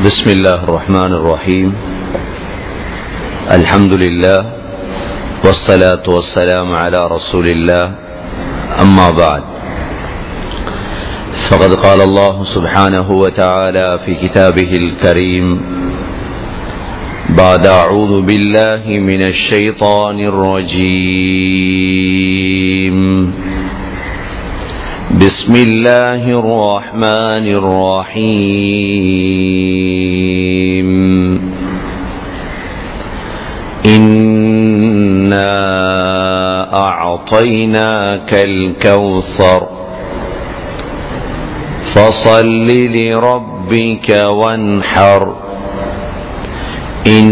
بسم الله الرحمن الرحيم الحمد لله والصلاة والسلام على رسول الله أما بعد فقد قال الله سبحانه وتعالى في كتابه الكريم بعد أعوذ بالله من الشيطان الرجيم بسم الله الرحمن الرحيم إنا أعطيناك الكوثر فصل لربك وانحر إن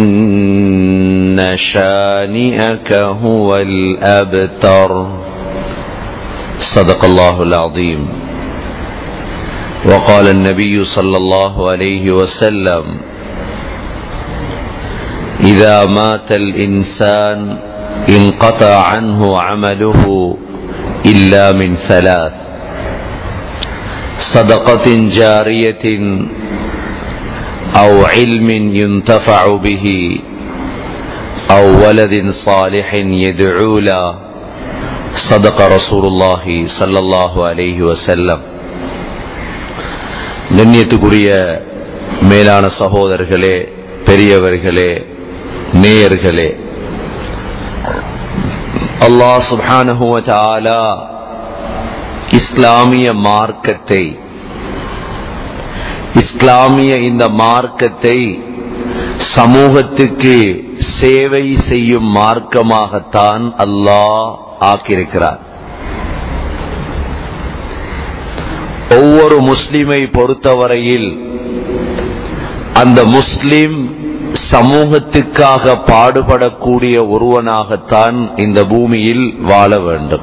شانئك هو الأبتر صدق الله العظيم وقال النبي صلى الله عليه وسلم إذا مات الإنسان انقطع عنه عمله إلا من ثلاث صدقة جارية أو علم ينتفع به أو ولد صالح يدعو له صدق رسول الله صلى الله عليه وسلم கண்ணியத்துக்குரிய மேலான சகோதரர்களே பெரியவர்களே நேயர்களே அல்லாஹ் சுப்ஹானஹுவ தஆலா இஸ்லாமிய மார்க்கத்தை இஸ்லாமிய இந்த மார்க்கத்தை சமூகத்துக்கு சேவை செய்யும் மார்க்கமாகத்தான் அல்லாஹ் ஆக்கியிருக்கிறார் ஒவ்வொரு முஸ்லிமை பொறுத்தவரையில் அந்த முஸ்லிம் சமூகத்துக்காக பாடுபடக்கூடிய ஒருவனாகத்தான் இந்த பூமியில் வாழ வேண்டும்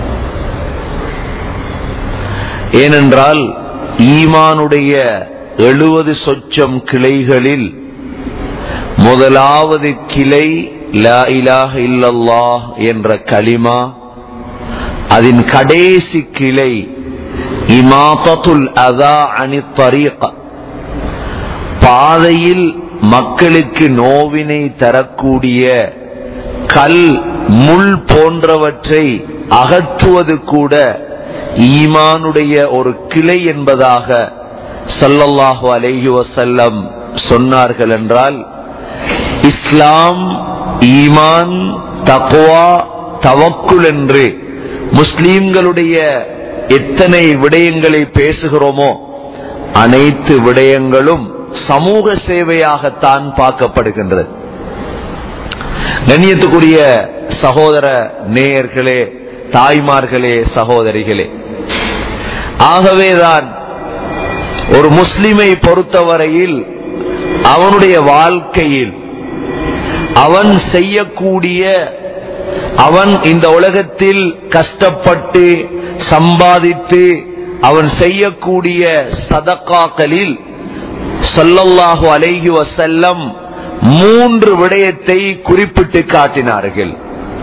ஏனென்றால் ஈமானுடைய எழுபது சொச்சம் கிளைகளில் முதலாவது கிளை லா இலாஹ இல்லல்லாஹ் என்ற கலிமா அதன் கடைசி கிளை இமாதத்துல் அதா அணி தரீக பாதையில் மக்களுக்கு நோவினை தரக்கூடிய கல் முள் போன்றவற்றை அகற்றுவது கூட ஈமானுடைய ஒரு கிளை என்பதாக சல்லல்லாஹு அலைஹி வசல்லம் சொன்னார்கள் என்றால் இஸ்லாம் ஈமான் தக்குவா தவக்குல் என்று முஸ்லீம்களுடைய எத்தனை விடயங்களை பேசுகிறோமோ அனைத்து விடயங்களும் சமூக சேவையாகத்தான் பார்க்கப்படுகின்றது கண்ணியத்துக்குரிய சகோதர நேயர்களே தாய்மார்களே சகோதரிகளே ஆகவேதான் ஒரு முஸ்லிமை பொறுத்தவரையில் அவனுடைய வாழ்க்கையில் அவன் செய்யக்கூடிய அவன் இந்த உலகத்தில் கஷ்டப்பட்டு சம்பாதித்து அவன் செய்யக்கூடிய சதக்காக்களில் சொல்லல்லாஹு அலைஹி வசல்லம் மூன்று விடயத்தை குறிப்பிட்டு காட்டினார்கள்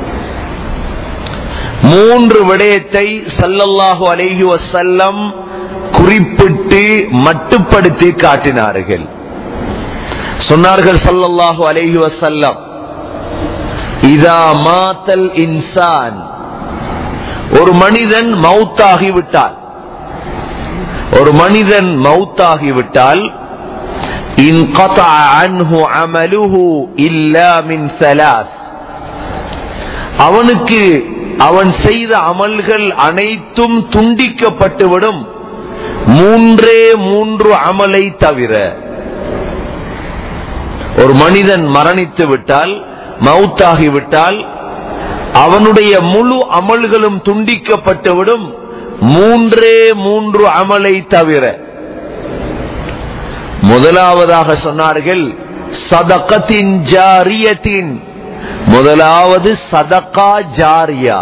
மூன்று விடயத்தை சல்லல்லாஹு அலைஹி வசல்லம் குறிப்பிட்டு மட்டுப்படுத்தி காட்டினார்கள் சொன்னார்கள் சல்லல்லாஹு அலைஹி வசல்லம் இதா மாத்தல் இன்சான் ஒரு மனிதன் மவுத்தாகிவிட்டால் ஒரு மனிதன் மவுத்தாகிவிட்டால் انقطع عنه عمله إلا من ثلاث அவனுக்கு அவன் செய்த அமல்கள் அனைத்தும் துண்டிக்கப்பட்டுவிடும் மூன்றே மூன்று அமலை தவிர ஒரு மனிதன் மரணித்து விட்டால் மவுத்தாகிவிட்டால் அவனுடைய முழு அமல்களும் துண்டிக்கப்பட்டுவிடும் மூன்றே மூன்று அமலை தவிர முதலாவதாக சொன்னார்கள் சதகத்தின் ஜாரியத்தின் முதலாவது சதகா ஜாரியா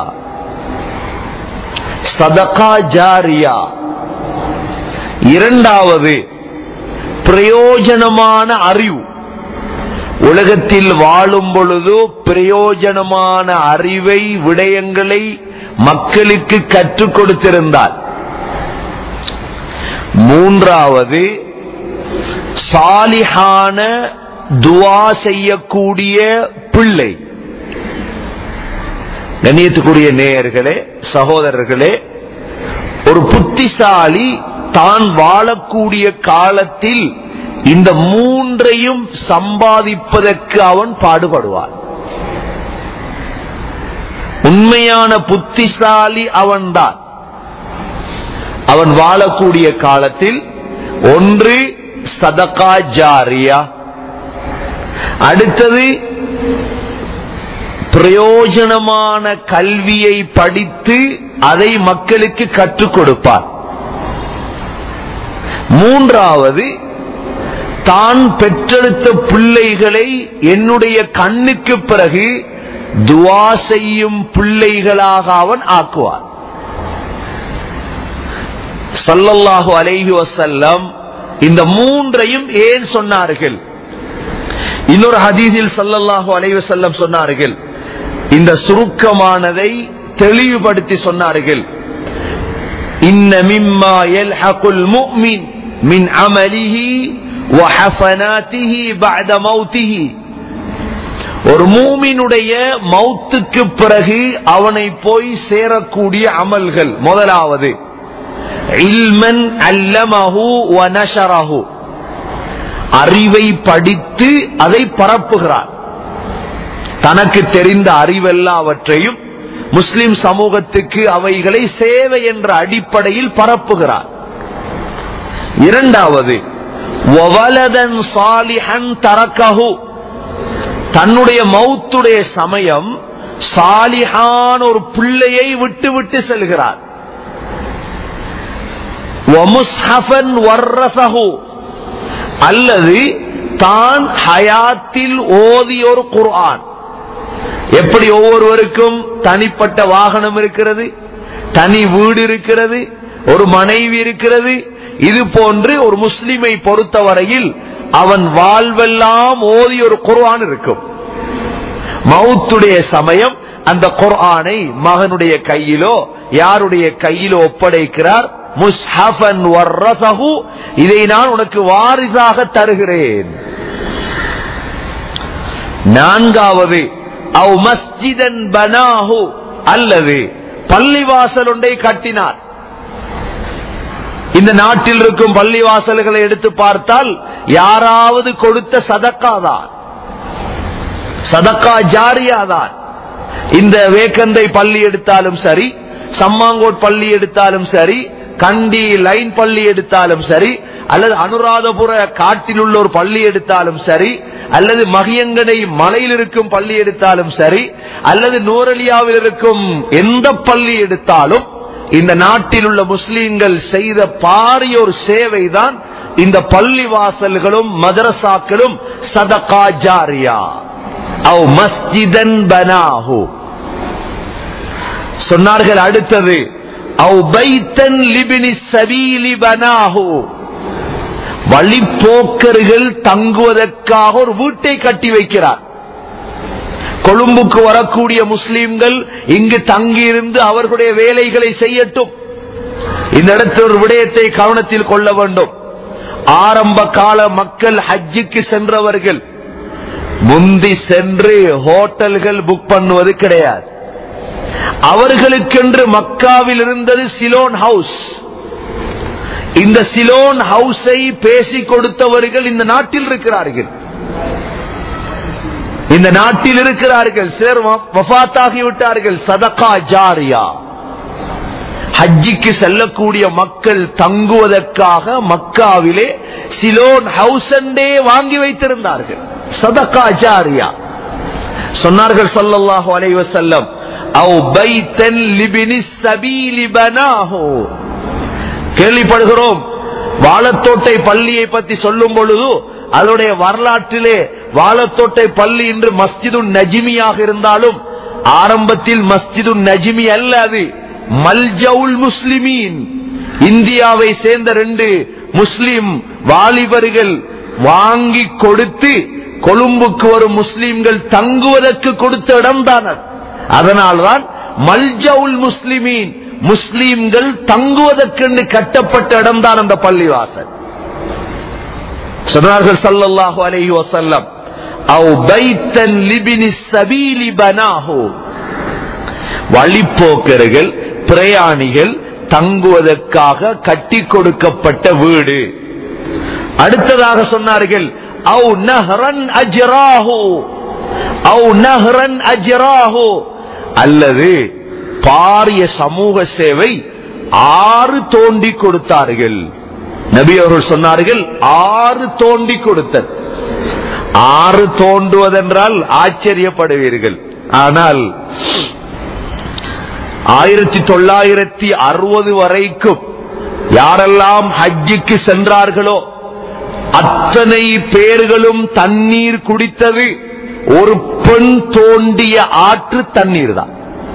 சதகா ஜாரியா இரண்டாவது பிரயோஜனமான அறிவு உலகத்தில் வாழும் பொழுது பிரயோஜனமான அறிவை விடயங்களை மக்களுக்கு கற்றுக் கொடுத்திருந்தார் மூன்றாவது சாலிஹான துவா செய்யக்கூடிய பிள்ளை கண்ணியத்துக்குரிய நேயர்களே சகோதரர்களே ஒரு புத்திசாலி தான் வாழக்கூடிய காலத்தில் இந்த மூன்றையும் சம்பாதிப்பதற்கு அவன் பாடுபடுவான் உண்மையான புத்திசாலி அவன்தான் அவன் வாழக்கூடிய காலத்தில் ஒன்று சதகா ஜாரியா அடுத்தது பிரயோஜனமான கல்வியை படித்து அதை மக்களுக்கு கற்றுக் கொடுப்பார் மூன்றாவது தான் பெற்றெடுத்த பிள்ளைகளை என்னுடைய கண்ணுக்கு பிறகு துவா செய்யும் பிள்ளைகளாக அவன் ஆக்குவான் சல்லல்லாஹு அலைஹி வசல்லம் இந்த மூன்றையும் ஏன் சொன்னார்கள் இன்னொரு ஹதீஸில் சல்லல்லாஹு அலைஹி வஸல்லம் சொன்னார்கள் இந்த சுருக்கமானதை தெளிவுபடுத்தி சொன்னார்கள் இன்ன மிம்மா யல்ஹகுல் முஃமின் மின் அமலிஹி வஹஸனாத்திஹி பஅத மௌத்திஹி ஒரு மூமினுடைய மௌத்துக்கு பிறகு அவனை போய் சேரக்கூடிய அமல்கள் முதலாவது இல்மன் அல்லமஹு வனஷரஹு அறிவை படித்து அதை பரப்புகிறார் தனக்கு தெரிந்த அறிவெல்லாவற்றையும் முஸ்லிம் சமூகத்துக்கு அவைகளை சேவை என்ற அடிப்படையில் பரப்புகிறார் இரண்டாவது வவலதன் சாலிஹன் தரக்கஹு தன்னுடைய மௌத்துடைய சமயம் சாலிஹான் ஒரு பிள்ளையை விட்டு விட்டு செல்கிறார் வமுஸ்ஹஃபன் வர்ரசஹு அல்லது தான் ஹயாத்தில் ஓதிய ஒரு குர்ஆன் எப்படி ஒவ்வொருவருக்கும் தனிப்பட்ட வாகனம் இருக்கிறது தனி வீடு இருக்கிறது ஒரு மனைவி இருக்கிறது இது போன்று ஒரு முஸ்லிமை பொறுத்தவரையில் அவன் வாழ்வெல்லாம் ஓதி ஒரு குர்ஆன் இருக்கும் மவுத்துடைய சமயம் அந்த குர்ஆனை மகனுடைய கையிலோ யாருடைய கையிலோ ஒப்படைக்கிறார் முஸ்ஹபன் வர்ரசஹு இதை நான் உனக்கு வாரிசாக தருகிறேன் நான்காவது அவ் மஸ்ஜிதன் பனாஹு அல்லது பள்ளிவாசல் ஒன்றை கட்டினார் இந்த நாட்டில் இருக்கும் பள்ளிவாசல்களை எடுத்து பார்த்தால் யாராவது கொடுத்த சதக்காதான் சதக்கா ஜாரியாதான் இந்த வேக்கந்தை பள்ளி எடுத்தாலும் சரி சம்மாங்கோட் பள்ளி எடுத்தாலும் சரி கண்டி லைன் பள்ளி எடுத்தாலும் சரி அல்லது அனுராதபுர காட்டில் உள்ள ஒரு பள்ளி எடுத்தாலும் சரி அல்லது மகியங்கடை மலையில் இருக்கும் பள்ளி எடுத்தாலும் சரி அல்லது நூரலியாவில் இருக்கும் எந்த பள்ளி எடுத்தாலும் இந்த நாட்டில் உள்ள முஸ்லீம்கள் செய்த பாரிய ஒரு சேவைதான் இந்த பள்ளி வாசல்களும் மதரசாக்களும் சதகா ஜாரியா அவ் மஸ்ஜிதன் பனாஹு சொன்னார்கள் அடுத்தது அவ் பைத்தன் லிபினி சபீலி பனாஹு வழிப்போக்கர்கள் தங்குவதற்காக ஒரு வீட்டை கட்டி வைக்கிறார் கொழும்புக்கு வரக்கூடிய முஸ்லிம்கள் இங்கு தங்கியிருந்து அவர்களுடைய வேலைகளை செய்யட்டும் இந்த இடத்தில் ஒரு விடயத்தை கவனத்தில் கொள்ள வேண்டும் ஆரம்ப கால மக்கள் ஹஜ்ஜுக்கு சென்றவர்கள் முந்தி சென்று ஹோட்டல்கள் புக் பண்ணுவது கிடையாது அவர்களுக்கென்று மக்காவில் இருந்தது சிலோன் ஹவுஸ் இந்த சிலோன் ஹவுஸை பேசி கொடுத்தவர்கள் இந்த நாட்டில் இருக்கிறார்கள் இந்த நாட்டில் இருக்கிறார்கள் சிலர் வஃத்தாகி விட்டார்கள் சதகா ஜாரியா ஹஜ்ஜிக்கு செல்லக்கூடிய மக்கள் தங்குவதற்காக மக்காவிலே சிலோன் ஹவுஸ் அண்டே வாங்கி வைத்திருந்தார்கள் சதகா ஜாரியா சொன்னார்கள் சொல்லல்லாஹு அலைவசல்லம் அவ் பைத்தன் லிபினி சபீலி பனாஹு கேள்விப்படுகிறோம் வாழத்தோட்டை பள்ளியை பற்றி சொல்லும் பொழுது அதனுடைய வரலாற்றிலே வாழத்தோட்டை பள்ளி இன்று மஸ்ஜிது நஜிமியாக இருந்தாலும் ஆரம்பத்தில் மஸ்ஜிது நஜிமி அல்ல அது மல்ஜவுல் முஸ்லிமீன் இந்தியாவை சேர்ந்த ரெண்டு முஸ்லிம் வாலிபர்கள் வாங்கி கொடுத்து கொழும்புக்கு வரும் முஸ்லிம்கள் தங்குவதற்கு கொடுத்த இடம்தான் அது அதனால்தான் மல்ஜவுல் முஸ்லிமீன் முஸ்லிம்கள் தங்குவதற்கென்று கட்டப்பட்ட இடம்தான் அந்த பள்ளிவாசல் சொன்னார்கள் ஸல்லல்லாஹு அலைஹி வஸல்லம் அவ் பைத்தன் லிபினி சபீலி பனாஹு வழிப்போக்கர்கள் பிரயாணிகள் தங்குவதற்காக கட்டி கொடுக்கப்பட்ட வீடு அடுத்ததாக சொன்னார்கள் அவு நஹரன் அஜ்ராஹு அவு நஹரன் அஜ்ராஹு அல்லது பாரிய சமூக சேவை ஆறு தோண்டி கொடுத்தார்கள் நபி அவர்கள் சொன்னார்கள் ஆறு தோண்டி கொடுத்தல் ஆறு தோண்டுவதென்றால் ஆச்சரியப்படுவீர்கள் ஆனால் ஆயிரத்தி தொள்ளாயிரத்தி அறுபது வரைக்கும் யாரெல்லாம் ஹஜ்ஜுக்கு சென்றார்களோ அத்தனை பேர்களும் தண்ணீர் குடித்தது ஒரு பெண் தோண்டிய ஆற்று தண்ணீர் தான்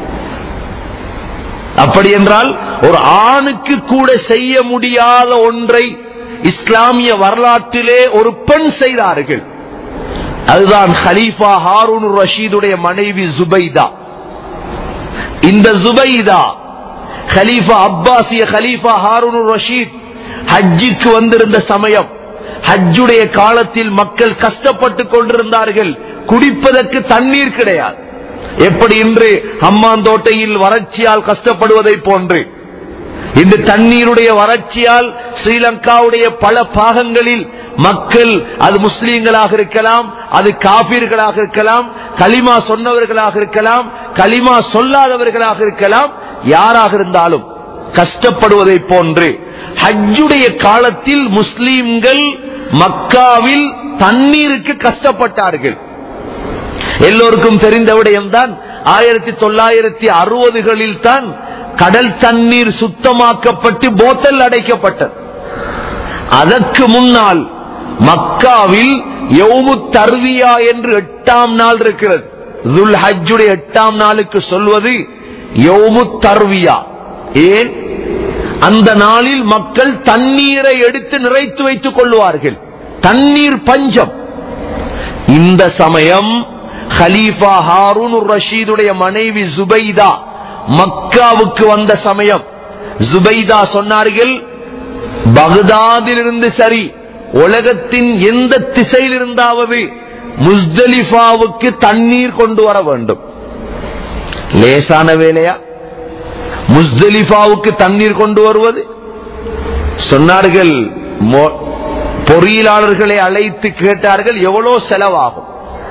அப்படி என்றால் ஒரு ஆணுக்கு கூட செய்ய முடியாத ஒன்றை இஸ்லாமிய வரலாற்றிலே ஒரு பெண் செய்தார்கள் அதுதான் ஹலீஃபா ஹாரூன் ரஷீதுடைய மனைவி ஜுபைதா இந்த ஜுபைதா ஹலீஃபா அப்பாசிய ஹலீஃபா ஹாரூன் ரஷீத் ஹஜ்ஜுக்கு வந்திருந்த சமயம் ஹஜ்ஜுடைய காலத்தில் மக்கள் கஷ்டப்பட்டு கொண்டிருந்தார்கள் குடிப்பதற்கு தண்ணீர் கிடையாது எப்படி இன்று அம்மாந்தோட்டையில் வறட்சியால் கஷ்டப்படுவதை போன்று இந்த தண்ணீருடைய வறட்சியால் ஸ்ரீலங்காவுடைய பல பாகங்களில் மக்கள் அது முஸ்லீம்களாக இருக்கலாம் அது காபீர்களாக இருக்கலாம் களிமா சொன்னவர்களாக இருக்கலாம் களிமா சொல்லாதவர்களாக இருக்கலாம் யாராக இருந்தாலும் கஷ்டப்படுவதை போன்று ஹஜ்ஜுடைய காலத்தில் முஸ்லீம்கள் மக்காவில் தண்ணீருக்கு கஷ்டப்பட்டார்கள் எல்லோருக்கும் தெரிந்த விடயம்தான் ஆயிரத்தி தொள்ளாயிரத்தி அறுபதுகளில் தான் கடல் தண்ணீர் சுத்தமாக்கப்பட்டு போத்தல் அடைக்கப்பட்டது அதற்கு முன்னால் மக்காவில் யௌமு தர்வியா என்று எட்டாம் நாள் இருக்கிறது துல் ஹஜ்ஜுடைய எட்டாம் நாளுக்கு சொல்வது யௌமு தர்வியா ஏன் அந்த நாளில் மக்கள் தண்ணீரை எடுத்து நிறைத்து வைத்துக் கொள்வார்கள் தண்ணீர் பஞ்சம் இந்த சமயம் ஹலீஃபா ஹாரூன் ரஷீதுடைய மனைவி ஜுபைதா மக்காவுக்கு வந்த சமயம் ஜுபைதா சொன்னார்கள் பகதாதிலிருந்து சரி உலகத்தின் எந்த திசையில் இருந்தாவது முஸ்தலிஃபாவுக்கு தண்ணீர் கொண்டு வர வேண்டும் லேசான வேலையா முஸ்தலிஃபாவுக்கு தண்ணீர் கொண்டு வருவது சொன்னார்கள் மோ- பொறியியலாளர்களை அழைத்து கேட்டார்கள் எவ்வளவு செலவாகும்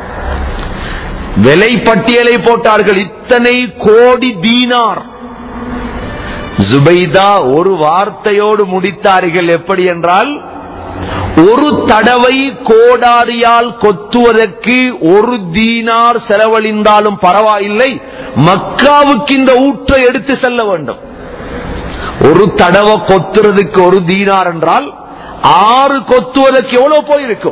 விலை பட்டியலை போட்டார்கள் இத்தனை கோடி தீனார் ஜுபைதா ஒரு வார்த்தையோடு முடித்தார்கள் எப்படி என்றால் ஒரு தடவை கோடாரியால் கொத்துவதற்கு ஒரு தீனார் செலவழிந்தாலும் பரவாயில்லை மக்காவுக்கு இந்த ஊற்றை எடுத்து செல்ல வேண்டும் ஒரு தடவை கொத்துறதுக்கு ஒரு தீனார் என்றால் ஆறு கொத்துவதற்கு எவ்வளவு போயிருக்கும்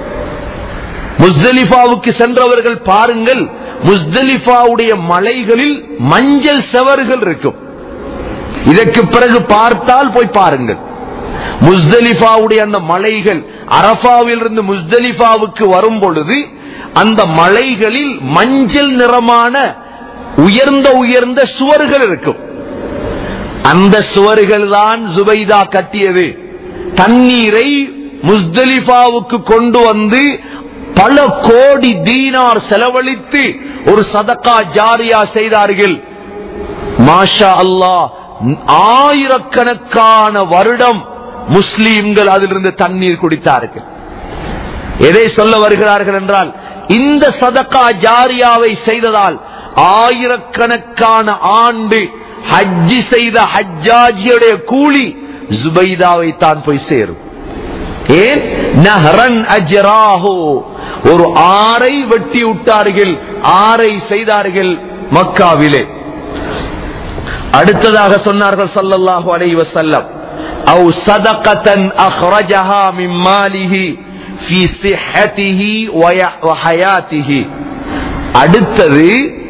முஸ்தலிஃபாவுக்கு சென்றவர்கள் பாருங்கள் முஸ்தலிஃபாவுடைய மலைகளில் மஞ்சள் செவர்கள் இருக்கும் இதற்கு பிறகு பார்த்தால் போய் பாருங்கள் முஸ்தலிஃபாவுடைய அந்த மலைகள் அரபாவில் இருந்து முஸ்தலிஃபாவுக்கு வரும் பொழுது அந்த மலைகளில் மஞ்சள் நிறமான உயர்ந்த உயர்ந்த சுவர்கள் இருக்கும் அந்த சுவர்கள் தான் ஜுபைதா கட்டியது தண்ணீரை முஸ்தலிஃபாவுக்கு கொண்டு வந்து பல கோடி தீனார் செலவழித்து ஒரு சதக்கா ஜாரியா செய்தார்கள் மாஷா அல்லாஹ் ஆயிரக்கணக்கான வருடம் முஸ்லீம்கள் அதிலிருந்து தண்ணீர் குடித்தார்கள் எதை சொல்ல வருகிறார்கள் என்றால் இந்த சதக்கா ஜாரியாவை செய்ததால் ஆயிரக்கணக்கான ஆண்டு ஹஜ்ஜி செய்த ஹஜ்ஜாஜியுடைய கூலி ஜுபைதாவை தான் போய் சேரும் ஏன் நஹரன் அஜராஹோ ஒரு ஆறை வெட்டி விட்டார்கள் ஆறை செய்தார்கள் மக்காவிலே அடுத்ததாக சொன்னார்கள் சல்லல்லாஹு அலைஹி வஸல்லம் அவு சதகத்தன் அஹ்ரஜஹா மின் மாலிஹி ஃபீ சிஹ்ஹதிஹி வய- வஹயாத்திஹி அடுத்தது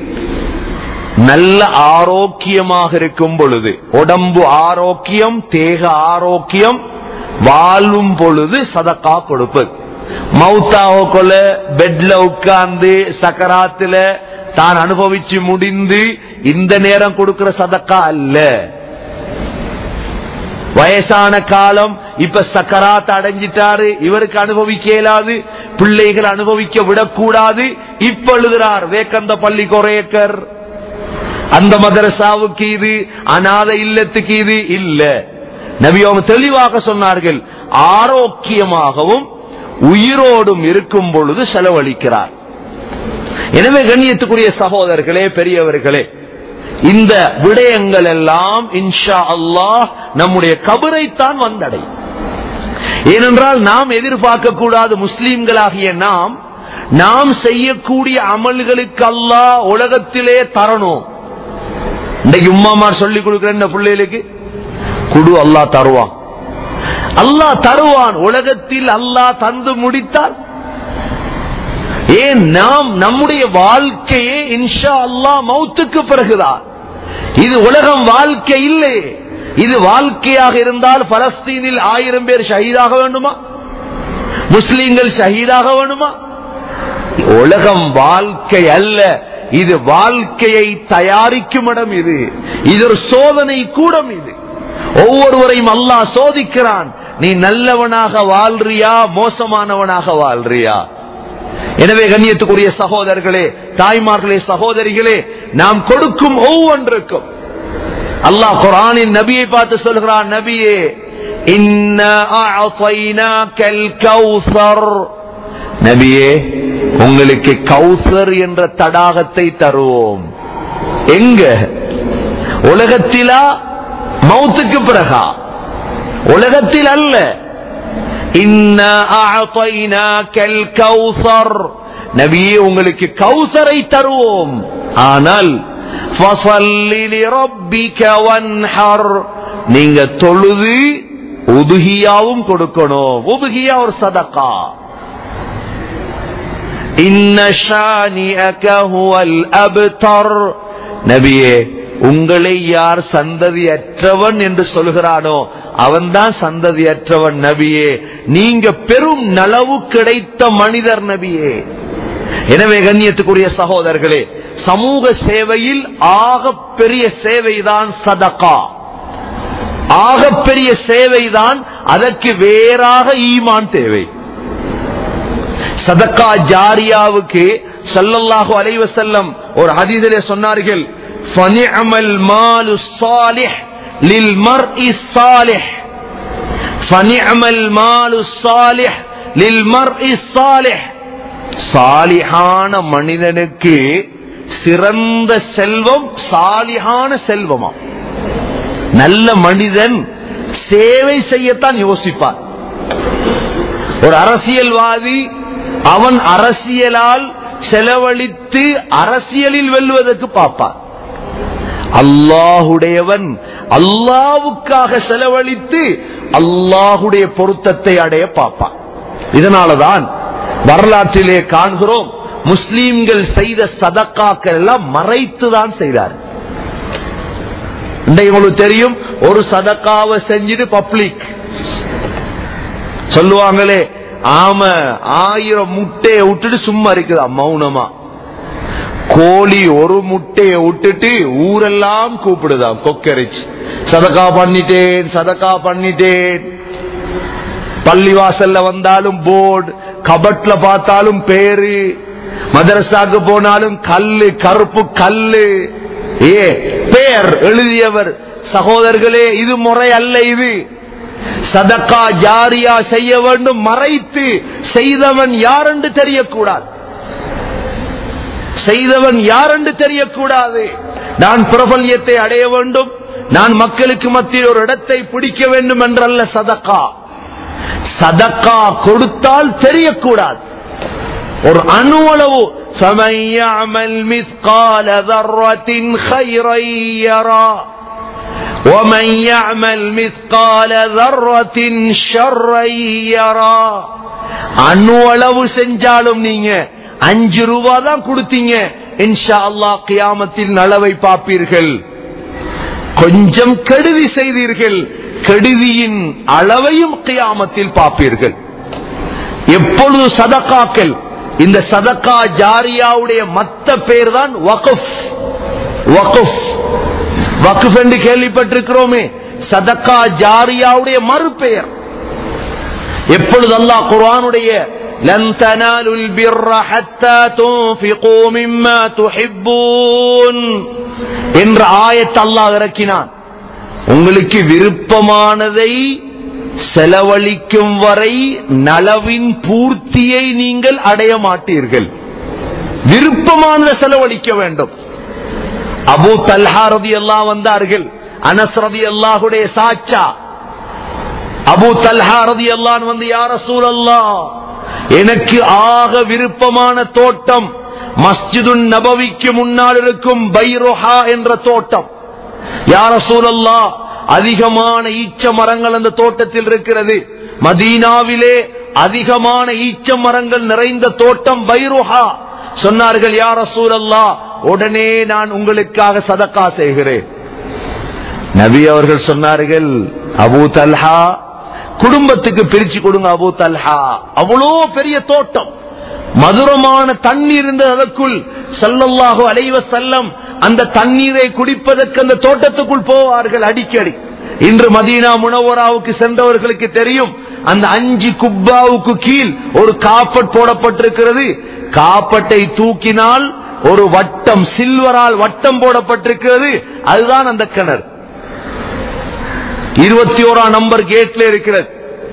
நல்ல ஆரோக்கியமாக இருக்கும் பொழுது உடம்பு ஆரோக்கியம் தேக ஆரோக்கியம் வாழும் பொழுது சதக்கா கொடுப்பது மௌத்தாவ கொல பெட்ல உட்கார்ந்து சக்கராத்துல தான் அனுபவிச்சு முடிந்து இந்த நேரம் கொடுக்கிற சதக்கா அல்ல வயசான காலம் இப்ப சக்கராத் அடைஞ்சிட்டாரு இவருக்கு அனுபவிக்க இயலாது பிள்ளைகள் அனுபவிக்க விடக்கூடாது இப்ப எழுதுறார் வேக்கந்த பள்ளி கொரையக்கர் அந்த மதரசாவுக்கு இது அநாத இல்லத்துக்கு இது இல்ல நபி அவங்க தெளிவாக சொன்னார்கள் ஆரோக்கியமாகவும் உயிரோடும் இருக்கும் பொழுது செலவழிக்கிறார் எனவே கண்ணியத்துக்குரிய சகோதரர்களே பெரியவர்களே இந்த விடயங்கள் எல்லாம் இன்ஷா அல்லாஹ் நம்முடைய கபரைத்தான் வந்தடையும் ஏனென்றால் நாம் எதிர்பார்க்க கூடாது முஸ்லீம்களாகிய நாம் நாம் செய்யக்கூடிய அமல்களுக்கு அல்லாஹ் உலகத்திலே தரணும் இன்னைக்கு உம்மாமார் சொல்லிக் கொடுக்கிறேன் இந்த பிள்ளைகளுக்கு குடு அல்லாஹ் தருவான் அல்லாஹ் தருவான் உலகத்தில் அல்லாஹ் தந்து முடித்தால் ஏன் நாம் நம்முடைய வாழ்க்கையே இன்ஷா அல்லாஹ் மௌத்துக்கு பிறகுதான் இது உலகம் வாழ்க்கை இல்லை இது வாழ்க்கையாக இருந்தால் பலஸ்தீனில் ஆயிரம் பேர் ஷஹீதாக வேண்டுமா முஸ்லீம்கள் ஷஹீதாக வேண்டுமா உலகம் வாழ்க்கை அல்ல இது வாழ்க்கையை தயாரிக்கும் இடம் இது இது ஒரு சோதனை கூடம் இது ஒவ்வொருவரையும் அல்லாஹ் சோதிக்கிறான் நீ நல்லவனாக வாழ்றியா மோசமானவனாக வாழ்றியா எனவே கண்ணியத்துக்குரிய சகோதரர்களே தாய்மார்களே சகோதரிகளே நாம் கொடுக்கும் ஒவ்வொன்றுக்கும் அல்லாஹ் குரானின் நபியை பார்த்து சொல்கிறான் நபியே நபியே உங்களுக்கு கௌசர் என்ற தடாகத்தை தருவோம் எங்க உலகத்திலா மௌத்துக்கு பிறகா உலகத்தில் அல்ல நபியே உங்களுக்கு கௌசரை தருவோம் ஆனால் நீங்க தொழுது உதுகியாவும் கொடுக்கணும் உதுகியா ஒரு சதக்கா நபியே உங்களை யார் சந்ததியற்றவன் என்று சொல்கிறானோ அவன்தான் சந்ததியற்றவன் நபியே நீங்க பெரும் நலவு கிடைத்த மனிதர் நபியே எனவே கண்ணியத்துக்குரிய சகோதரர்களே சமூக சேவையில் ஆக பெரிய சேவைதான் சதகா ஆக பெரிய சேவைதான் அதற்கு வேறாக ஈமான் தேவை சதக்கா ஜாரியாவுக்கு சல்லல்லாஹு அலைவசல்லம் ஒரு ஹதீதிலே சொன்னார்கள் فنعم المال الصالح للمرء الصالح فنعم المال الصالح للمرء الصالح சாலிஹான மனிதனுக்கு சிறந்த செல்வம் சாலிஹான செல்வமா நல்ல மனிதன் சேவை செய்யத்தான் யோசிப்பார் ஒரு அரசியல்வாதி அவன் அரசியலால் செலவழித்து அரசியலில் வெல்வதற்கு பார்ப்பார் அல்லாஹுடையவன் அல்லாவுக்காக செலவழித்து அல்லாஹுடைய பொருத்தத்தை அடைய பார்ப்பான் இதனாலதான் வரலாற்றிலே காண்கிறோம் முஸ்லீம்கள் செய்த சதக்காக்கள் எல்லாம் மறைத்துதான் செய்தார் இன்றைக்கு உங்களுக்கு தெரியும் ஒரு சதக்காவை செஞ்சுட்டு பப்ளிக் சொல்லுவாங்களே ஆம ஆயிரம் முட்டையை விட்டுட்டு சும்மா இருக்குதா மௌனமா கோழி ஒரு முட்டையை விட்டுட்டு ஊரெல்லாம் கூப்பிடுதாம் கொக்கரிச்சு சதக்கா பண்ணிட்டேன் சதக்கா பண்ணிட்டேன் பள்ளிவாசல்ல வந்தாலும் போர்டு கபட்ல பார்த்தாலும் பேரு மதரசாக்கு போனாலும் கல்லு கருப்பு கல்லு ஏ பேர் எழுதியவர் சகோதரர்களே இது முறை அல்ல இது சதக்கா ஜாரியா செய்ய வேண்டும் மறைத்து செய்தவன் யார் என்று தெரியக்கூடாது செய்தவன் யார் என்று தெரியக்கூடாது நான் பிரபல்யத்தை அடைய வேண்டும் நான் மக்களுக்கு மத்தியில் ஒரு இடத்தை பிடிக்க வேண்டும் என்றல்ல சதக்கா சதக்கா கொடுத்தால் தெரியக்கூடாது ஒரு அணுவளவு فمن يعمل مثقال ذرة خيرا يرى ومن يعمل مثقال ذرة شرا يرى அணுவளவு செஞ்சாலும் நீங்க அஞ்சு ரூபா தான் கொடுத்தீங்க இன்ஷா அல்லாஹ் கியாமத்தில் நலவை பார்ப்பீர்கள் கொஞ்சம் கெடுதி செய்தீர்கள் கெடுதியின் அளவையும் கியாமத்தில் பார்ப்பீர்கள் எப்பொழுது சதக்காக்கள் இந்த சதக்கா ஜாரியாவுடைய மத்த பேர் தான் வகுஃப் வகுஃப் வகுஃப் என்று கேள்விப்பட்டிருக்கிறோமே சதக்கா ஜாரியாவுடைய மறுபெயர் எப்பொழுது அல்லாஹ் குர்ஆனுடைய لن تنالوا البر حتى تنفقوا مما تحبون என்ற ஆயத்தை அல்லாஹ் இறக்கினான் உங்களுக்கு விருப்பமானதை செலவழிக்கும் வரை நலவின் பூர்த்தியை நீங்கள் அடைய மாட்டீர்கள் விருப்பமானதை செலவழிக்க வேண்டும் அபு தல்ஹா ரதி எல்லாம் வந்தார்கள் அனஸ் ரதி அல்லாஹுடைய சாச்சா அபு தல்ஹா ரதி அல்லான் வந்து யார சூழல்லா எனக்கு ஆக விருப்பமான தோட்டம் மஸ்ஜிதுன் நபவிக்கு முன்னால் இருக்கும் பைரோஹா என்ற தோட்டம் யார சூழல்லா அதிகமான ஈச்ச மரங்கள் அந்த தோட்டத்தில் இருக்கிறது மதீனாவிலே அதிகமான ஈச்ச மரங்கள் நிறைந்த தோட்டம் பைரோஹா சொன்னார்கள் யார சூழல்லா உடனே நான் உங்களுக்காக சதக்கா செய்கிறேன் நபி அவர்கள் சொன்னார்கள் அபு தல்ஹா குடும்பத்துக்கு பிரிச்சு கொடுங்க அபு தல்ஹா அவ்வளோ பெரிய தோட்டம் மதுரமான தண்ணீர் இருந்தது அதற்குள் சல்லல்லாஹு அலைவ செல்லம் அந்த தண்ணீரை குடிப்பதற்கு அந்த தோட்டத்துக்குள் போவார்கள் அடிக்கடி இன்று மதீனா முனவராவுக்கு சென்றவர்களுக்கு தெரியும் அந்த அஞ்சு குப்பாவுக்கு கீழ் ஒரு காப்பட் போடப்பட்டிருக்கிறது காப்பட்டை தூக்கினால் ஒரு வட்டம் சில்வரால் வட்டம் போடப்பட்டிருக்கிறது அதுதான் அந்த கிணறு இருபத்தி ஓராம் நம்பர் கேட்ல இருக்கிறது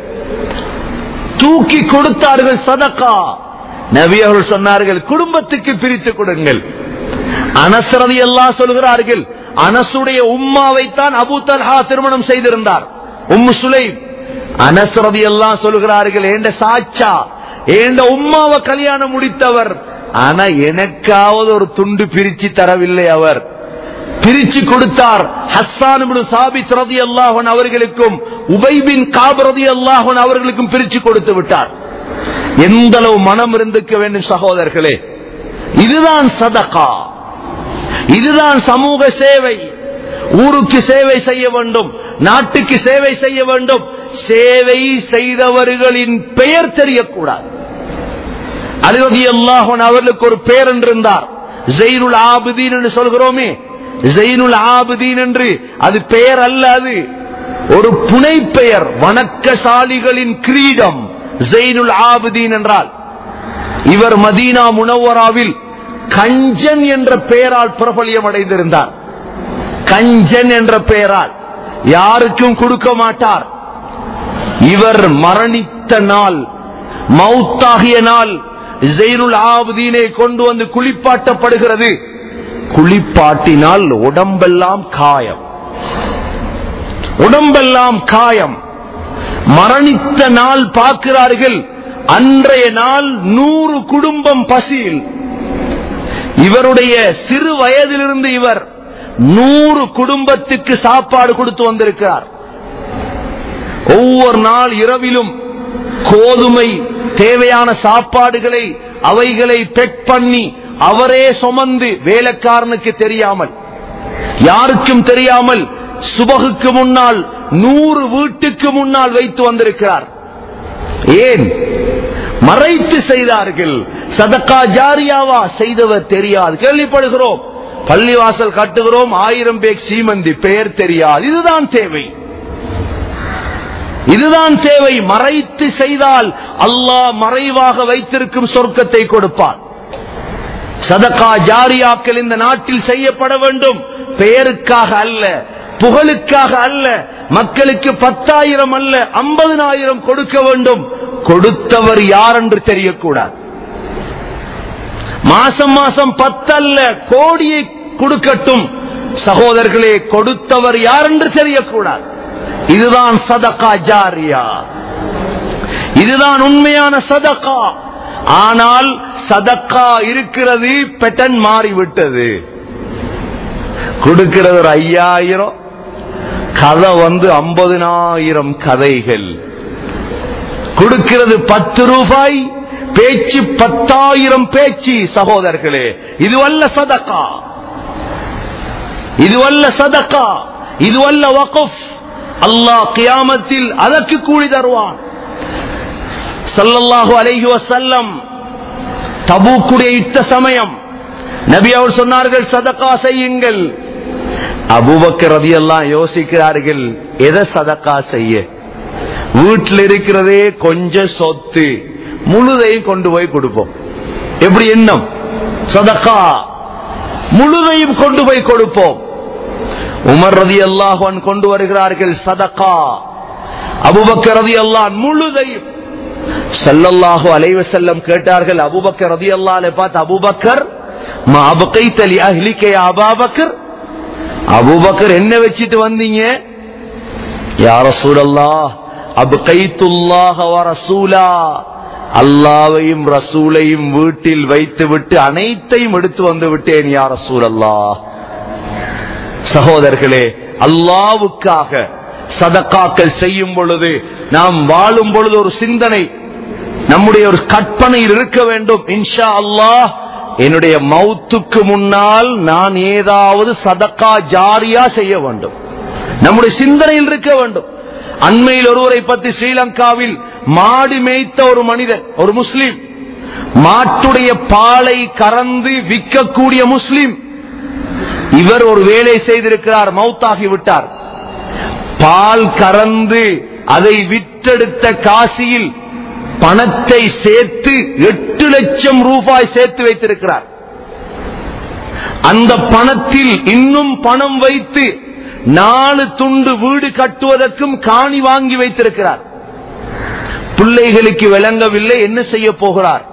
தூக்கி கொடுத்தார்கள் சதக்கா நபி அவர்கள் சொன்னார்கள் குடும்பத்துக்கு பிரித்து கொடுங்கள் அனசரதி எல்லாம் சொல்கிறார்கள் அனசுடைய உம்மாவைத்தான் அபு தல்ஹா திருமணம் செய்திருந்தார் உம்மு சுலை அனசரதி எல்லாம் சொல்கிறார்கள் ஏண்ட சாச்சா ஏண்ட உம்மாவை கல்யாணம் முடித்தவர் ஆனா எனக்காவது ஒரு துண்டு பிரிச்சு தரவில்லை அவர் பிரிச்சு கொடுத்தார் ஹஸ்ஸான் சாபித் ரதி அல்லாஹன் அவர்களுக்கும் உபைபின் காப் ரதி அல்லாஹன் அவர்களுக்கும் பிரிச்சு கொடுத்து விட்டார் எந்த அளவு மனம் இருந்துக்க வேண்டும் சகோதரர்களே இதுதான் சதகா இதுதான் சமூக சேவை ஊருக்கு சேவை செய்ய வேண்டும் நாட்டுக்கு சேவை செய்ய வேண்டும் சேவை செய்தவர்களின் பெயர் தெரியக்கூடாது அலிரதி அல்லாஹன் அவர்களுக்கு ஒரு பேர் இருந்தார் ஜெயினுல் ஆபுதீன் என்று சொல்கிறோமே ஜெயினுல் ஆபுதீன் என்று அது பெயர் அல்ல அது ஒரு புனை பெயர் வணக்கசாலிகளின் கிரீடம் ஜெயினுல் ஆபுதீன் என்றால் இவர் மதீனா முனவராவில் கஞ்சன் என்ற பெயரால் பிரபலியம் அடைந்திருந்தார் கஞ்சன் என்ற பெயரால் யாருக்கும் கொடுக்க மாட்டார் இவர் மரணித்த நாள் மௌத்தாகிய நாள் ஜெயினுல் ஆபுதீனை கொண்டு வந்து குளிப்பாட்டப்படுகிறது குளிப்பாட்டினால் உடம்பெல்லாம் காயம் உடம்பெல்லாம் காயம் மரணித்த நாள் பார்க்கிறார்கள் அன்றைய நாள் நூறு குடும்பம் பசியில் இவருடைய சிறு வயதிலிருந்து இவர் நூறு குடும்பத்துக்கு சாப்பாடு கொடுத்து வந்திருக்கிறார் ஒவ்வொரு நாள் இரவிலும் கோதுமை தேவையான சாப்பாடுகளை அவைகளை பெக் பண்ணி அவரே சுமந்து வேலைக்காரனுக்கு தெரியாமல் யாருக்கும் தெரியாமல் சுபகுக்கு முன்னால் நூறு வீட்டுக்கு முன்னால் வைத்து வந்திருக்கிறார் ஏன் மறைத்து செய்தார்கள் சதக்கா ஜாரியாவா செய்தவர் தெரியாது கேள்விப்படுகிறோம் பள்ளிவாசல் கட்டுகிறோம் ஆயிரம் பேக் சீமந்தி பெயர் தெரியாது இதுதான் தேவை இதுதான் தேவை மறைத்து செய்தால் அல்லாஹ் மறைவாக வைத்திருக்கும் சொர்க்கத்தை கொடுப்பான் சதக்கா ஜாரியாக்கள் இந்த நாட்டில் செய்யப்பட வேண்டும் பெயருக்காக அல்ல புகழுக்காக அல்ல மக்களுக்கு பத்தாயிரம் அல்ல ஐம்பதனாயிரம் கொடுக்க வேண்டும் கொடுத்தவர் யார் என்று தெரியக்கூடாது மாசம் மாசம் பத்தல்ல கோடியை கொடுக்கட்டும் சகோதரர்களே கொடுத்தவர் யார் என்று தெரியக்கூடாது இதுதான் சதகா ஜாரியா இதுதான் உண்மையான சதகா ஆனால் சதக்கா இருக்கிறது பெட்டன் மாறிவிட்டது கொடுக்கிறது ஒரு ஐயாயிரம் கதை வந்து ஐம்பதினாயிரம் கதைகள் கொடுக்கிறது பத்து ரூபாய் பேச்சு பத்தாயிரம் பேச்சு சகோதரர்களே இதுவல்ல சதக்கா இதுவல்ல சதக்கா இதுவல்ல வகுப் அல்லாஹ் கியாமத்தில் அதற்கு கூலி தருவான் சல்லல்லாஹு அலைஹி வசல்லம் தபூக்குடைய யுத்த சமயம் நபி அவர் சொன்னார்கள் சதக்கா செய்யுங்கள் அபுபக்கர் ரதியெல்லாம் யோசிக்கிறார்கள் எதை சதக்கா செய்ய வீட்டில் இருக்கிறதே கொஞ்சம் சொத்து முழுதையும் கொண்டு போய் கொடுப்போம் எப்படி எண்ணம் சதக்கா முழுதையும் கொண்டு போய் கொடுப்போம் உமர் ரதி அல்லாஹன் கொண்டு வருகிறார்கள் சதக்கா அபுபக்கர் ரதி அல்லான் முழுதையும் சல்லல்லாஹு அலைவ செல்லம் கேட்டார்கள் அபுபக்கர் ரதி அல்லாஹ் பார்த்து அபுபக்கர் மா அபகைத்த லி அஹ்லிக யா அபாபக்கர் அபுபக்கர் என்ன வச்சிட்டு வந்தீங்க யா ரசூலல்லாஹ் அபகைத்துல்லாஹ வ ரசூலா அல்லாவையும் ரசூலையும் வீட்டில் வைத்து விட்டு அனைத்தையும் எடுத்து வந்து விட்டேன் யா ரசூலல்லாஹ் சகோதரர்களே அல்லாவுக்காக சதக்காக்கள் செய்யும் பொழுது நாம் வாழும் பொழுது ஒரு சிந்தனை நம்முடைய ஒரு கற்பனையில் இருக்க வேண்டும் இன்ஷா அல்லாஹ் என்னுடைய மௌத்துக்கு முன்னால் நான் ஏதாவது சதக்கா ஜாரியா செய்ய வேண்டும் நம்முடைய சிந்தனையில் இருக்க வேண்டும் அண்மையில் ஒருவரை பற்றி ஸ்ரீலங்காவில் மாடு மேய்த்த ஒரு மனிதன் ஒரு முஸ்லீம் மாட்டுடைய பாலை கறந்து விற்கக்கூடிய முஸ்லீம் இவர் ஒரு வேலை செய்திருக்கிறார் மௌத்தாகி விட்டார் பால் கறந்து அதை விற்றெடுத்த காசியில் பணத்தை சேர்த்து எட்டு லட்சம் ரூபாய் சேர்த்து வைத்திருக்கிறார் அந்த பணத்தில் இன்னும் பணம் வைத்து நாலு துண்டு வீடு கட்டுவதற்கும் காணி வாங்கி வைத்திருக்கிறார் பிள்ளைகளுக்கு விளங்கவில்லை என்ன செய்ய போகிறார்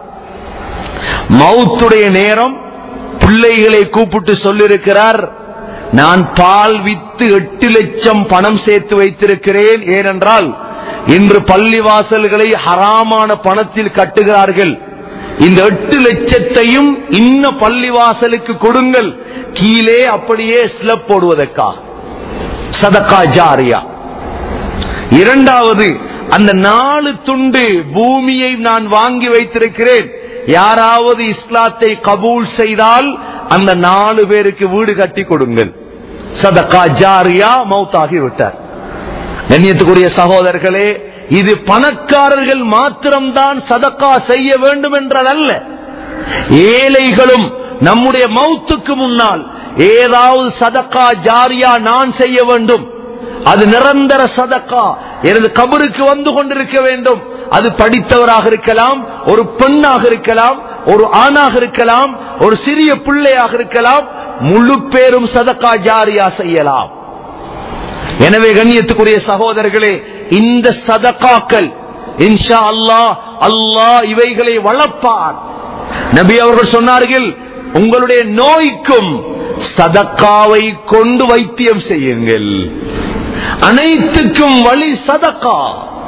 மவுத்துடைய நேரம் பிள்ளைகளை கூப்பிட்டு சொல்லிருக்கிறார் நான் பால் வித்து எட்டு லட்சம் பணம் சேர்த்து வைத்திருக்கிறேன் ஏனென்றால் இன்று பள்ளிவாசல்களை ஹராமான பணத்தில் கட்டுகிறார்கள் இந்த எட்டு லட்சத்தையும் இன்ன பள்ளிவாசலுக்கு கொடுங்கள் கீழே அப்படியே ஸ்லப் போடுவதற்காக சதக்கா ஜாரியா இரண்டாவது அந்த நாலு துண்டு பூமியை நான் வாங்கி வைத்திருக்கிறேன் யாராவது இஸ்லாத்தை கபூல் செய்தால் அந்த நாலு பேருக்கு வீடு கட்டி கொடுங்கள் சதக்கா ஜாரியா மௌத்தாகி விட்டார் கண்ணியத்துக்குரிய சகோதரர்களே இது பணக்காரர்கள் மாத்திரம்தான் சதக்கா செய்ய வேண்டும் என்றதல்ல ஏழைகளும் நம்முடைய மௌத்துக்கு முன்னால் ஏதாவது சதக்கா ஜாரியா நான் செய்ய வேண்டும் அது நிரந்தர சதக்கா எனது கபருக்கு வந்து கொண்டிருக்க வேண்டும் அது படித்தவராக இருக்கலாம் ஒரு பெண்ணாக இருக்கலாம் ஒரு ஆணாக இருக்கலாம் ஒரு சிறிய பிள்ளையாக இருக்கலாம் முழு பேரும் சதக்கா ஜாரியா செய்யலாம் எனவே கண்ணியத்துக்குரிய சகோதரர்களே இந்த சதக்காக்கள் இன்ஷா அல்லாஹ் அல்லாஹ் இவைகளை வளர்ப்பார் நபி அவர்கள் சொன்னார்கள் உங்களுடைய நோய்க்கும் சதக்காவை கொண்டு வைத்தியம் செய்யுங்கள் அனைத்துக்கும் வழி சதக்கா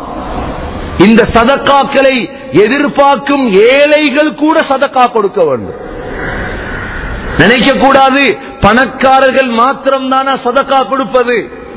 இந்த சதக்காக்களை எதிர்பார்க்கும் ஏழைகள் கூட சதக்கா கொடுக்க வேண்டும் நினைக்க கூடாது பணக்காரர்கள் மாத்திரம்தானா சதக்கா கொடுப்பது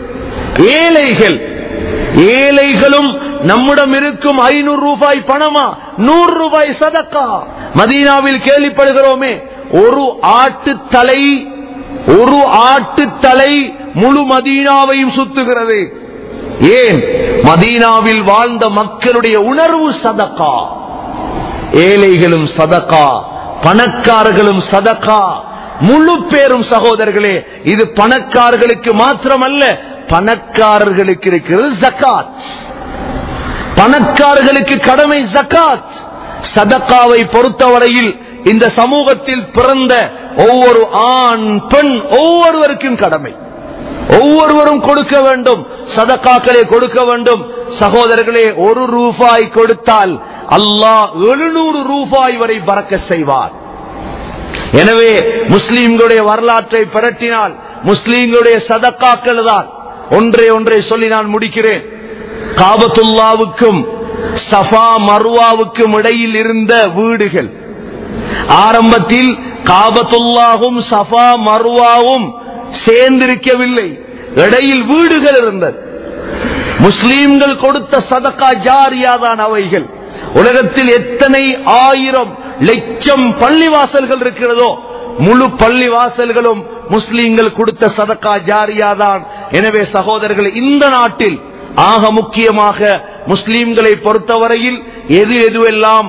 ஏழைகள் ஏழைகளும் நம்மிடம் இருக்கும் ஐநூறு ரூபாய் பணமா நூறு ரூபாய் சதக்கா மதீனாவில் கேள்விப்படுகிறோமே ஒரு ஆட்டு தலை ஒரு ஆட்டு தலை முழு மதீனாவையும் சுத்துகிறது ஏன் மதீனாவில் வாழ்ந்த மக்களுடைய உணர்வு சதக்கா ஏழைகளும் சதக்கா பணக்காரர்களும் சதக்கா முழு பேரும் சகோதரர்களே இது பணக்காரர்களுக்கு மாத்திரமல்ல பணக்காரர்களுக்கு இருக்கிறது ஜக்காத் பணக்காரர்களுக்கு கடமை ஜக்காத் சதக்காவை பொறுத்தவரையில் இந்த சமூகத்தில் பிறந்த ஒவ்வொரு ஆண் பெண் ஒவ்வொருவருக்கும் கடமை ஒவ்வொருவரும் கொடுக்க வேண்டும் சதக்காக்களை கொடுக்க வேண்டும் சகோதரர்களே ஒரு ரூபாய் கொடுத்தால் அல்லாஹ் எழுநூறு ரூபாய் வரை பறக்க செய்வார் எனவே முஸ்லீம்களுடைய வரலாற்றை பிரட்டினால் முஸ்லீம்களுடைய சதக்காக்கள் தான் ஒன்றே ஒன்றை சொல்லி நான் முடிக்கிறேன் காபத்துல்லாவுக்கும் சஃபா மருவாவுக்கும் இடையில் இருந்த வீடுகள் ஆரம்பத்தில் காபத்துல்லாவும் சஃபா மருவாவும் சேர்ந்திருக்கவில்லை இடையில் வீடுகள் இருந்தது முஸ்லீம்கள் கொடுத்த சதக்கா ஜாரியாதான் அவைகள் உலகத்தில் எத்தனை ஆயிரம் லட்சம் பள்ளிவாசல்கள் இருக்கிறதோ முழு பள்ளிவாசல்களும் முஸ்லீம்கள் கொடுத்த சதக்கா ஜாரியாதான் எனவே சகோதரர்கள் இந்த நாட்டில் ஆக முக்கியமாக முஸ்லீம்களை பொறுத்தவரையில் எது எதுவெல்லாம்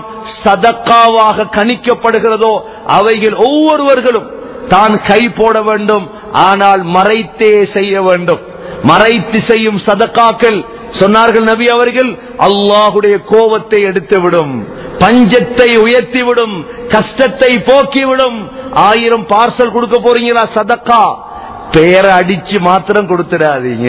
சதக்காவாக கணிக்கப்படுகிறதோ அவைகள் ஒவ்வொருவர்களும் தான் கை போட வேண்டும் ஆனால் மறைத்தே செய்ய வேண்டும் மறைத்து செய்யும் சதக்காக்கள் சொன்னார்கள் நபி அவர்கள் அல்லாஹுடைய கோபத்தை எடுத்துவிடும் பஞ்சத்தை உயர்த்திவிடும் கஷ்டத்தை போக்கிவிடும் ஆயிரம் பார்சல் கொடுக்க போறீங்களா சதக்கா பெயரை அடிச்சு மாத்திரம் கொடுத்துடாதீங்க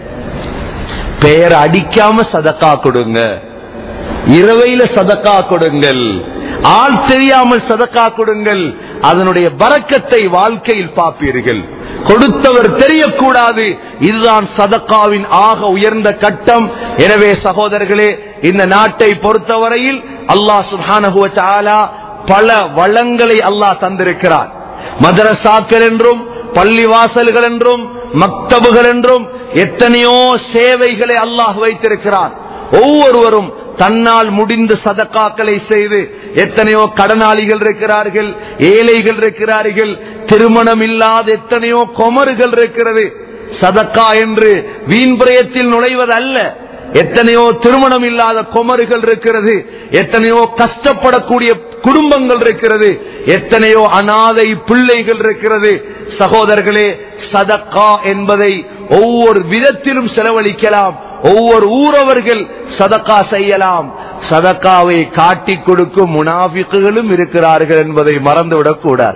பெயரை அடிக்காம சதக்கா கொடுங்க இரவையில சதக்கா கொடுங்கள் ஆள் தெரியாமல் சதக்கா கொடுங்கள் அதனுடைய பறக்கத்தை வாழ்க்கையில் பார்ப்பீர்கள் கொடுத்தவர் தெரியக்கூடாது இதுதான் சதக்காவின் ஆக உயர்ந்த கட்டம் எனவே சகோதரர்களே இந்த நாட்டை பொறுத்தவரையில் அல்லாஹ் சுஹானஹுவ பல வளங்களை அல்லாஹ் தந்திருக்கிறார் மதரசாக்கள் என்றும் பள்ளிவாசல்கள் என்றும் மக்தபுகள் என்றும் எத்தனையோ சேவைகளை அல்லாஹ் வைத்திருக்கிறார் ஒவ்வொருவரும் தன்னால் முடிந்த சதக்காக்களை செய்து எத்தனையோ கடனாளிகள் இருக்கிறார்கள் ஏழைகள் இருக்கிறார்கள் திருமணம் இல்லாத எத்தனையோ கொமறுகள் இருக்கிறது சதக்கா என்று வீண் பிரயத்தில் நுழைவது அல்ல எத்தனையோ திருமணம் இல்லாத குமருகள் இருக்கிறது எத்தனையோ கஷ்டப்படக்கூடிய குடும்பங்கள் இருக்கிறது எத்தனையோ அனாதை பிள்ளைகள் இருக்கிறது சகோதரர்களே சதக்கா என்பதை ஒவ்வொரு விதத்திலும் செலவழிக்கலாம் ஒவ்வொரு ஊரவர்கள் சதக்கா செய்யலாம் சதக்காவை காட்டி கொடுக்கும் முனாபிக்குகளும் இருக்கிறார்கள் என்பதை மறந்துவிடக் கூடாது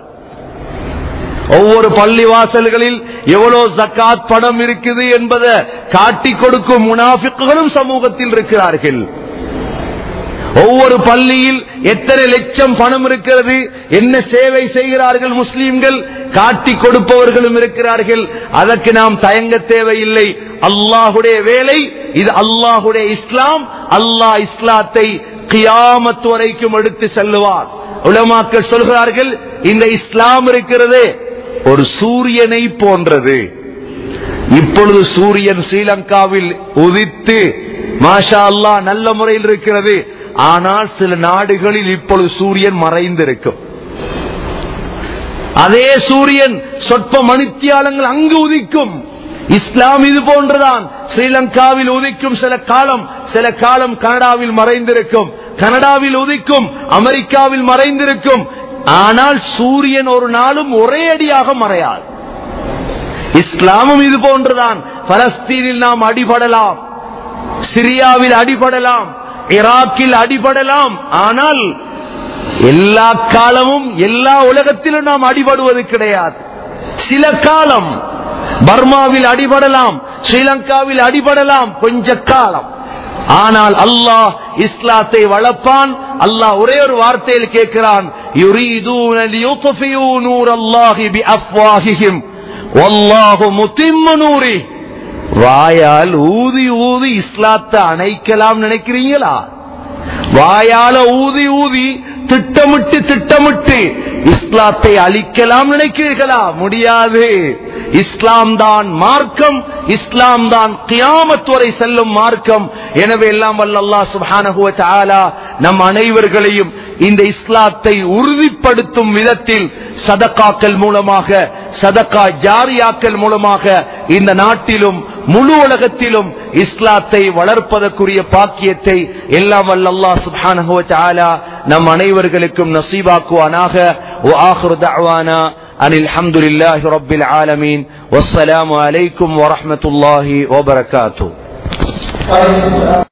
ஒவ்வொரு பள்ளி வாசல்களில் எவ்வளவு ஜக்காத் பணம் இருக்குது என்பதை காட்டி கொடுக்கும் முனாபிக்குகளும் சமூகத்தில் இருக்கிறார்கள் ஒவ்வொரு பள்ளியில் எத்தனை லட்சம் பணம் இருக்கிறது என்ன சேவை செய்கிறார்கள் முஸ்லீம்கள் காட்டி கொடுப்பவர்களும் இருக்கிறார்கள் அதற்கு நாம் தயங்க தேவையில்லை அல்லாஹுடைய வேலை இது அல்லாஹுடைய இஸ்லாம் அல்லாஹ் இஸ்லாத்தை கியாமத்து வரைக்கும் எடுத்து செல்லுவார் உலமாக்கள் சொல்கிறார்கள் இந்த இஸ்லாம் இருக்கிறது ஒரு சூரியனை போன்றது இப்பொழுது சூரியன் ஸ்ரீலங்காவில் உதித்து மாஷா அல்லா நல்ல முறையில் இருக்கிறது ஆனால் சில நாடுகளில் இப்பொழுது சூரியன் மறைந்திருக்கும் அதே சூரியன் சொற்ப மணித்தியாலங்கள் அங்கு உதிக்கும் இஸ்லாம் இது போன்றுதான் ஸ்ரீலங்காவில் உதிக்கும் சில காலம் சில காலம் கனடாவில் மறைந்திருக்கும் கனடாவில் உதிக்கும் அமெரிக்காவில் மறைந்திருக்கும் ஆனால் சூரியன் ஒரு நாளும் ஒரே அடியாக மறையாது இஸ்லாமும் இது போன்றுதான் பலஸ்தீனில் நாம் அடிபடலாம் சிரியாவில் அடிபடலாம் ஈராக்கில் அடிபடலாம் ஆனால் எல்லா காலமும் எல்லா உலகத்திலும் நாம் அடிபடுவது கிடையாது சில காலம் பர்மாவில் அடிபடலாம் ஸ்ரீலங்காவில் அடிபடலாம் கொஞ்ச காலம் ஆனால் அல்லாஹ் இஸ்லாத்தை வளர்ப்பான் அல்லாஹ் ஒரே ஒரு வார்த்தையில் கேட்கிறான் வாயால் ஊதி ஊதி இஸ்லாத்தை அணைக்கலாம் நினைக்கிறீங்களா வாயால ஊதி ஊதி திட்டமிட்டு திட்டமிட்டு இஸ்லாத்தை அழிக்கலாம் நினைக்கிறீர்களா முடியாது இஸ்லாம் தான் மார்க்கம் இஸ்லாம் தான் கியாமத் வரை செல்லும் மார்க்கம் எனவே எல்லாம் வல்ல அல்லாஹ் சுப்ஹானஹு வ தஆலா நம் அனைவர்களையும் இந்த இஸ்லாத்தை உறுதிப்படுத்தும் விதத்தில் சதக்காக்கள் மூலமாக சதக்கா ஜாரியாக்கள் மூலமாக இந்த நாட்டிலும் முழு உலகத்திலும் இஸ்லாத்தை வளர்ப்பதற்குரிய பாக்கியத்தை எல்லாம் வல்ல அல்லாஹ் சுப்ஹானஹு வ தஆலா நம் அனைவர்களுக்கும் நசீபாக்குவானாக وآخر دعوانا أن الحمد لله رب العالمين والسلام عليكم ورحمة الله وبركاته